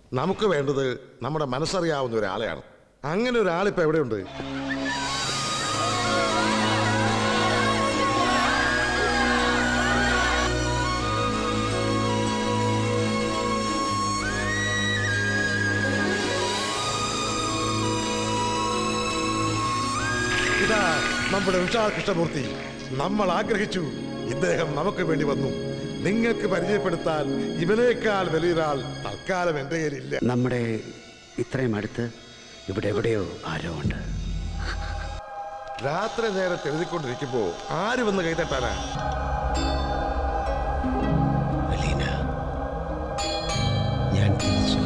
നമുക്ക് വേണ്ടത് നമ്മുടെ മനസ്സറിയാവുന്ന ഒരാളെയാണ് അങ്ങനെ ഒരാളിപ്പോ എവിടെയുണ്ട് ഇതാ നമ്മുടെ വിശാൽ കൃഷ്ണമൂർത്തി നമ്മൾ ആഗ്രഹിച്ചു ഇദ്ദേഹം നമുക്ക് വേണ്ടി വന്നു നിങ്ങൾക്ക് പരിചയപ്പെടുത്താൻ ഇവനേക്കാൾ വലിയൊരാൾ തൽക്കാലം എൻ്റെ കയ്യിലില്ല നമ്മുടെ ഇത്രയും അടുത്ത് ഇവിടെ എവിടെയോ ആരോ ഉണ്ട് രാത്രി നേരത്തെ എഴുതിക്കൊണ്ടിരിക്കുമ്പോ ആര് വന്ന് കൈതട്ടാനാ അലീന ഞാൻ തിരിച്ചു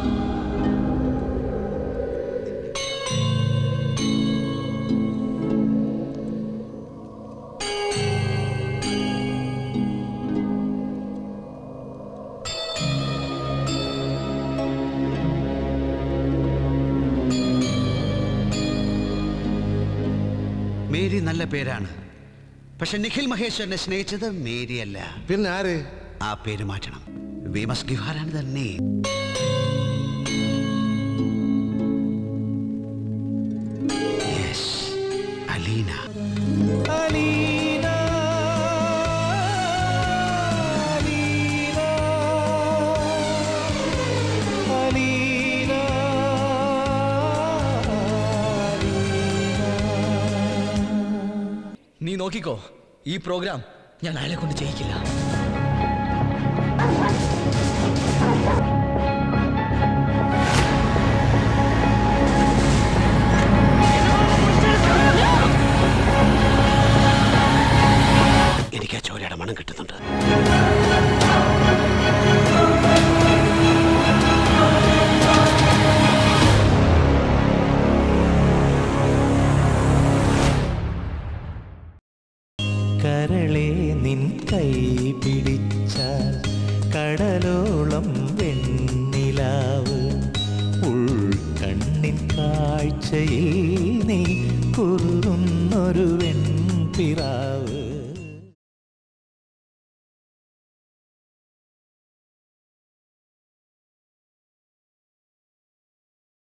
മേരി നല്ല പേരാണ് പക്ഷെ നിഖിൽ മഹേശ്വരനെ സ്നേഹിച്ചത് മേരിയല്ല പിന്നെ ആര് ആ പേര് മാറ്റണം we must give her and name yes Aleena നീ നോക്കിക്കോ ഈ പ്രോഗ്രാം ഞാൻ അയാളെ കൊണ്ട് ചെയ്യിക്കില്ല എനിക്ക് ആ ചോരയുടെ മണം കിട്ടുന്നുണ്ട് കരളെ നിൻ കൈ പിടിച്ചാൽ കടലോളം വെണ്ണിലാവ് ഉൾക്കണ്ണിൻ കാഴ്ചയിൽ നീ കുറുന്നൊരു വെൺപിറാവ്